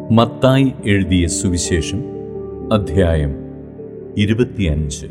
മത്തായി എഴുതിയ സുവിശേഷം അധ്യായം ഇരുപത്തിയഞ്ച്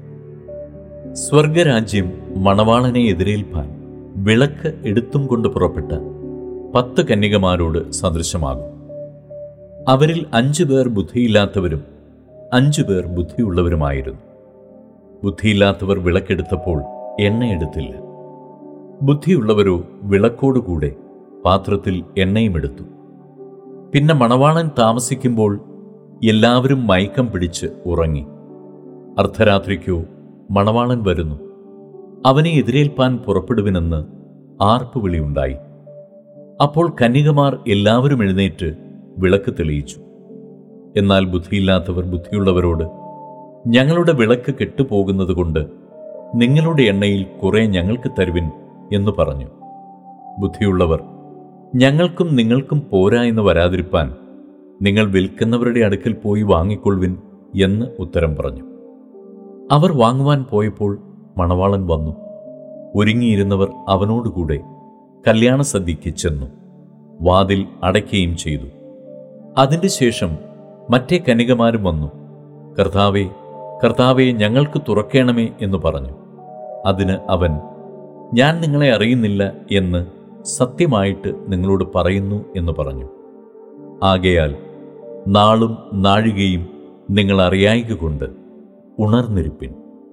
സ്വർഗരാജ്യം മണവാളനെ എതിരേൽപ്പാൻ വിളക്ക് എടുത്തും കൊണ്ട് പുറപ്പെട്ട പത്ത് കന്യകമാരോട് സദൃശമാകും അവരിൽ അഞ്ചു പേർ ബുദ്ധിയില്ലാത്തവരും അഞ്ചു പേർ ബുദ്ധിയുള്ളവരുമായിരുന്നു ബുദ്ധിയില്ലാത്തവർ വിളക്കെടുത്തപ്പോൾ എണ്ണയെടുത്തില്ല ബുദ്ധിയുള്ളവരോ വിളക്കോടുകൂടെ പാത്രത്തിൽ എണ്ണയും എടുത്തു പിന്നെ മണവാളൻ താമസിക്കുമ്പോൾ എല്ലാവരും മയക്കം പിടിച്ച് ഉറങ്ങി അർദ്ധരാത്രിക്കോ മണവാളൻ വരുന്നു അവനെ എതിരേൽപ്പാൻ പുറപ്പെടുവിനെന്ന് ആർപ്പുവിളിയുണ്ടായി അപ്പോൾ കന്യകമാർ എല്ലാവരും എഴുന്നേറ്റ് വിളക്ക് തെളിയിച്ചു എന്നാൽ ബുദ്ധിയില്ലാത്തവർ ബുദ്ധിയുള്ളവരോട് ഞങ്ങളുടെ വിളക്ക് കെട്ടുപോകുന്നതുകൊണ്ട് നിങ്ങളുടെ എണ്ണയിൽ കുറെ ഞങ്ങൾക്ക് തരുവിൻ എന്ന് പറഞ്ഞു ബുദ്ധിയുള്ളവർ ഞങ്ങൾക്കും നിങ്ങൾക്കും പോരാ എന്ന് വരാതിരിപ്പാൻ നിങ്ങൾ വിൽക്കുന്നവരുടെ അടുക്കൽ പോയി വാങ്ങിക്കൊള്ളുവിൻ എന്ന് ഉത്തരം പറഞ്ഞു അവർ വാങ്ങുവാൻ പോയപ്പോൾ മണവാളൻ വന്നു ഒരുങ്ങിയിരുന്നവർ അവനോടുകൂടെ കല്യാണ സദ്യയ്ക്ക് ചെന്നു വാതിൽ അടയ്ക്കുകയും ചെയ്തു അതിൻ്റെ ശേഷം മറ്റേ കന്യകമാരും വന്നു കർത്താവെ കർത്താവെ ഞങ്ങൾക്ക് തുറക്കേണമേ എന്ന് പറഞ്ഞു അതിന് അവൻ ഞാൻ നിങ്ങളെ അറിയുന്നില്ല എന്ന് സത്യമായിട്ട് നിങ്ങളോട് പറയുന്നു എന്ന് പറഞ്ഞു ആകയാൽ നാളും നാഴികയും നിങ്ങൾ അറിയായിക കൊണ്ട് ഉണർന്നിരിപ്പിൻ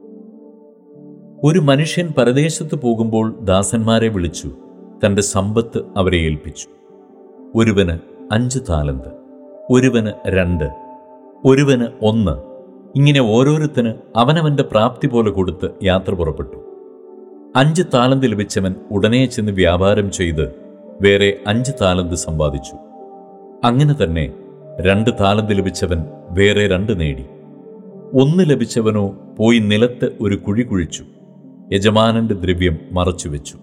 ഒരു മനുഷ്യൻ പരദേശത്ത് പോകുമ്പോൾ ദാസന്മാരെ വിളിച്ചു തന്റെ സമ്പത്ത് അവരെ ഏൽപ്പിച്ചു ഒരുവന് അഞ്ച് താലന്ത് ഒരുവന് രണ്ട് ഒരുവന് ഒന്ന് ഇങ്ങനെ ഓരോരുത്തന് അവനവന്റെ പ്രാപ്തി പോലെ കൊടുത്ത് യാത്ര പുറപ്പെട്ടു അഞ്ച് താലന്ത് ലഭിച്ചവൻ ഉടനെ ചെന്ന് വ്യാപാരം ചെയ്ത് വേറെ അഞ്ച് താലന്ത് സമ്പാദിച്ചു അങ്ങനെ തന്നെ രണ്ട് താലന്ത് ലഭിച്ചവൻ വേറെ രണ്ട് നേടി ഒന്ന് ലഭിച്ചവനോ പോയി നിലത്ത് ഒരു കുഴി കുഴിച്ചു യജമാനന്റെ ദ്രവ്യം മറച്ചുവെച്ചു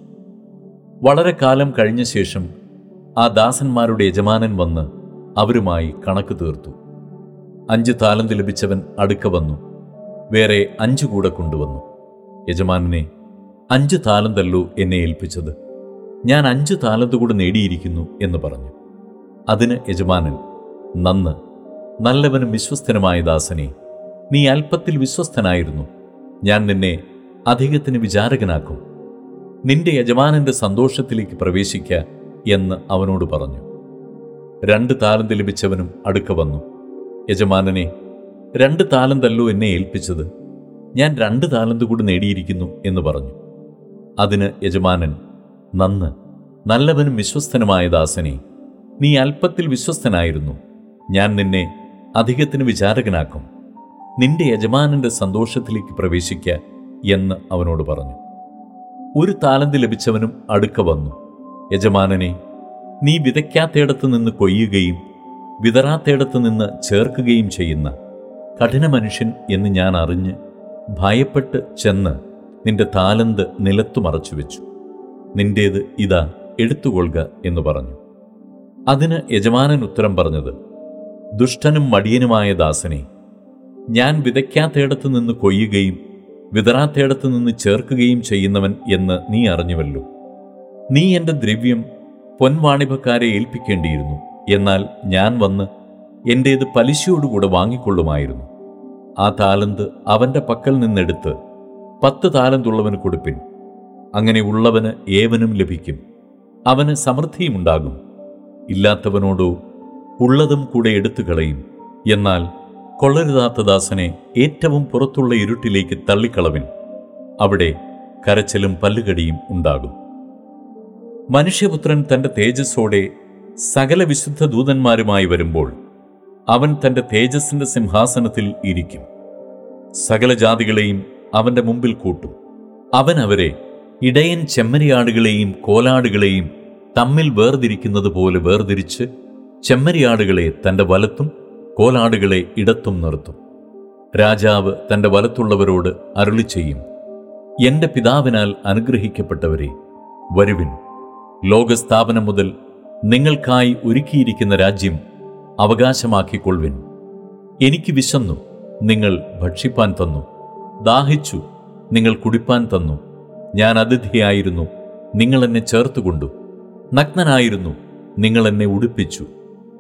വളരെ കാലം കഴിഞ്ഞ ശേഷം ആ ദാസന്മാരുടെ യജമാനൻ വന്ന് അവരുമായി കണക്ക് തീർത്തു അഞ്ച് താലന്ത് ലഭിച്ചവൻ അടുക്ക വന്നു വേറെ അഞ്ചു കൂടെ കൊണ്ടുവന്നു യജമാനനെ അഞ്ച് താലന്തല്ലോ എന്നെ ഏൽപ്പിച്ചത് ഞാൻ അഞ്ച് താലന്ത് കൂടെ നേടിയിരിക്കുന്നു എന്ന് പറഞ്ഞു അതിന് യജമാനൻ നന്ന് നല്ലവനും വിശ്വസ്തനുമായ ദാസനെ നീ അല്പത്തിൽ വിശ്വസ്തനായിരുന്നു ഞാൻ നിന്നെ അധികത്തിന് വിചാരകനാക്കും നിന്റെ യജമാനന്റെ സന്തോഷത്തിലേക്ക് പ്രവേശിക്ക എന്ന് അവനോട് പറഞ്ഞു രണ്ട് താലന്ത് ലഭിച്ചവനും അടുക്ക വന്നു യജമാനനെ രണ്ട് താലന്തല്ലോ എന്നെ ഏൽപ്പിച്ചത് ഞാൻ രണ്ട് താലന്ത് കൂടി നേടിയിരിക്കുന്നു എന്ന് പറഞ്ഞു അതിന് യജമാനൻ നന്ന് നല്ലവനും വിശ്വസ്തനുമായ ദാസനെ നീ അല്പത്തിൽ വിശ്വസ്തനായിരുന്നു ഞാൻ നിന്നെ അധികത്തിന് വിചാരകനാക്കും നിന്റെ യജമാനന്റെ സന്തോഷത്തിലേക്ക് പ്രവേശിക്ക എന്ന് അവനോട് പറഞ്ഞു ഒരു താലന്ത് ലഭിച്ചവനും അടുക്ക വന്നു യജമാനനെ നീ വിതയ്ക്കാത്തയിടത്ത് നിന്ന് കൊയ്യുകയും വിതറാത്തയിടത്ത് നിന്ന് ചേർക്കുകയും ചെയ്യുന്ന കഠിന മനുഷ്യൻ എന്ന് ഞാൻ അറിഞ്ഞ് ഭയപ്പെട്ട് ചെന്ന് നിന്റെ താലന്ത് നിലത്തു മറച്ചു വെച്ചു നിന്റേത് ഇതാ എടുത്തുകൊള്ളുക എന്ന് പറഞ്ഞു അതിന് യജമാനൻ ഉത്തരം പറഞ്ഞത് ദുഷ്ടനും മടിയനുമായ ദാസനെ ഞാൻ വിതയ്ക്കാത്തയിടത്ത് നിന്ന് കൊയ്യുകയും വിതറാത്തയിടത്ത് നിന്ന് ചേർക്കുകയും ചെയ്യുന്നവൻ എന്ന് നീ അറിഞ്ഞുവല്ലോ നീ എൻ്റെ ദ്രവ്യം പൊൻവാണിഭക്കാരെ ഏൽപ്പിക്കേണ്ടിയിരുന്നു എന്നാൽ ഞാൻ വന്ന് എൻ്റേത് പലിശയോടുകൂടെ വാങ്ങിക്കൊള്ളുമായിരുന്നു ആ താലന്ത് അവൻ്റെ പക്കൽ നിന്നെടുത്ത് പത്ത് താലന്തുള്ളവന് കൊടുപ്പിൻ അങ്ങനെ ഉള്ളവന് ഏവനും ലഭിക്കും അവന് സമൃദ്ധിയുമുണ്ടാകും ഇല്ലാത്തവനോടോ ഉള്ളതും കൂടെ എടുത്തു കളയും എന്നാൽ കൊള്ളരുതാത്ത ദാസനെ ഏറ്റവും പുറത്തുള്ള ഇരുട്ടിലേക്ക് തള്ളിക്കളവിൻ അവിടെ കരച്ചിലും പല്ലുകടിയും ഉണ്ടാകും മനുഷ്യപുത്രൻ തന്റെ തേജസ്സോടെ സകല വിശുദ്ധ ദൂതന്മാരുമായി വരുമ്പോൾ അവൻ തന്റെ തേജസ്സിന്റെ സിംഹാസനത്തിൽ ഇരിക്കും സകല ജാതികളെയും അവന്റെ മുമ്പിൽ കൂട്ടും അവൻ അവരെ ഇടയൻ ചെമ്മരിയാടുകളെയും കോലാടുകളെയും തമ്മിൽ വേർതിരിക്കുന്നത് പോലെ വേർതിരിച്ച് ചെമ്മരിയാടുകളെ തന്റെ വലത്തും കോലാടുകളെ ഇടത്തും നിർത്തും രാജാവ് തന്റെ വലത്തുള്ളവരോട് അരുളി ചെയ്യും എന്റെ പിതാവിനാൽ അനുഗ്രഹിക്കപ്പെട്ടവരെ വരുവിൻ ലോകസ്ഥാപനം മുതൽ നിങ്ങൾക്കായി ഒരുക്കിയിരിക്കുന്ന രാജ്യം അവകാശമാക്കിക്കൊള്ളുവിൻ എനിക്ക് വിശന്നു നിങ്ങൾ ഭക്ഷിപ്പാൻ തന്നു ദാഹിച്ചു നിങ്ങൾ കുടിപ്പാൻ തന്നു ഞാൻ അതിഥിയായിരുന്നു നിങ്ങൾ എന്നെ ചേർത്തുകൊണ്ടു നഗ്നനായിരുന്നു നിങ്ങൾ എന്നെ ഉടുപ്പിച്ചു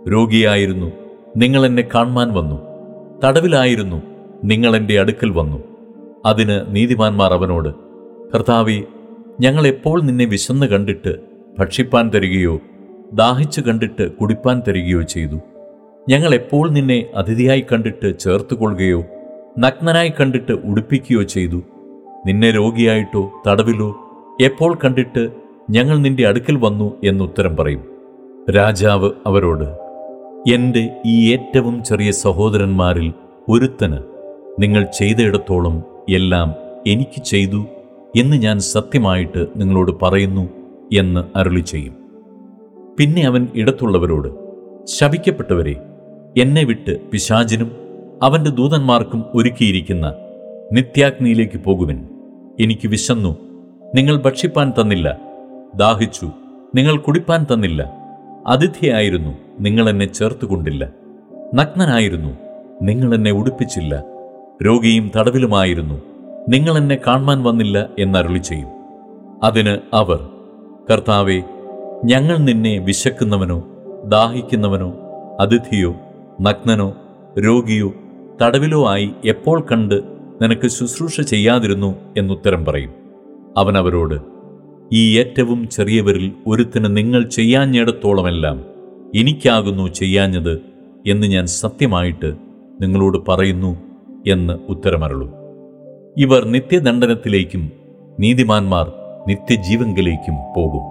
രോഗിയായിരുന്നു നിങ്ങൾ എന്നെ കാണുവാൻ വന്നു തടവിലായിരുന്നു നിങ്ങൾ എൻ്റെ അടുക്കൽ വന്നു അതിന് നീതിമാന്മാർ അവനോട് കർത്താവെ ഞങ്ങൾ എപ്പോൾ നിന്നെ വിശന്ന് കണ്ടിട്ട് ഭക്ഷിപ്പാൻ തരികയോ ദാഹിച്ചു കണ്ടിട്ട് കുടിപ്പാൻ തരികയോ ചെയ്തു ഞങ്ങൾ എപ്പോൾ നിന്നെ അതിഥിയായി കണ്ടിട്ട് ചേർത്തുകൊള്ളുകയോ നഗ്നനായി കണ്ടിട്ട് ഉടുപ്പിക്കുകയോ ചെയ്തു നിന്നെ രോഗിയായിട്ടോ തടവിലോ എപ്പോൾ കണ്ടിട്ട് ഞങ്ങൾ നിന്റെ അടുക്കൽ വന്നു എന്നുത്തരം പറയും രാജാവ് അവരോട് എൻ്റെ ഈ ഏറ്റവും ചെറിയ സഹോദരന്മാരിൽ ഒരുത്തന് നിങ്ങൾ ചെയ്തയിടത്തോളം എല്ലാം എനിക്ക് ചെയ്തു എന്ന് ഞാൻ സത്യമായിട്ട് നിങ്ങളോട് പറയുന്നു എന്ന് അരുളി ചെയ്യും പിന്നെ അവൻ ഇടത്തുള്ളവരോട് ശപിക്കപ്പെട്ടവരെ എന്നെ വിട്ട് പിശാചിനും അവന്റെ ദൂതന്മാർക്കും ഒരുക്കിയിരിക്കുന്ന നിത്യാഗ്നിയിലേക്ക് പോകുവിൻ എനിക്ക് വിശന്നു നിങ്ങൾ ഭക്ഷിപ്പാൻ തന്നില്ല ദാഹിച്ചു നിങ്ങൾ കുടിപ്പാൻ തന്നില്ല അതിഥിയായിരുന്നു നിങ്ങൾ എന്നെ ചേർത്തുകൊണ്ടില്ല നഗ്നനായിരുന്നു നിങ്ങൾ എന്നെ ഉടുപ്പിച്ചില്ല രോഗിയും തടവിലുമായിരുന്നു നിങ്ങൾ എന്നെ കാണുവാൻ വന്നില്ല എന്നരുളി ചെയ്യും അതിന് അവർ കർത്താവെ ഞങ്ങൾ നിന്നെ വിശക്കുന്നവനോ ദാഹിക്കുന്നവനോ അതിഥിയോ നഗ്നനോ രോഗിയോ തടവിലോ ആയി എപ്പോൾ കണ്ട് നിനക്ക് ശുശ്രൂഷ ചെയ്യാതിരുന്നു എന്നുത്തരം പറയും അവൻ അവരോട് ഈ ഏറ്റവും ചെറിയവരിൽ ഒരുത്തിന് നിങ്ങൾ ചെയ്യാഞ്ഞിടത്തോളമെല്ലാം എനിക്കാകുന്നു ചെയ്യാഞ്ഞത് എന്ന് ഞാൻ സത്യമായിട്ട് നിങ്ങളോട് പറയുന്നു എന്ന് ഉത്തരമരുളും ഇവർ നിത്യദണ്ഡനത്തിലേക്കും നീതിമാന്മാർ നിത്യജീവങ്കിലേക്കും പോകും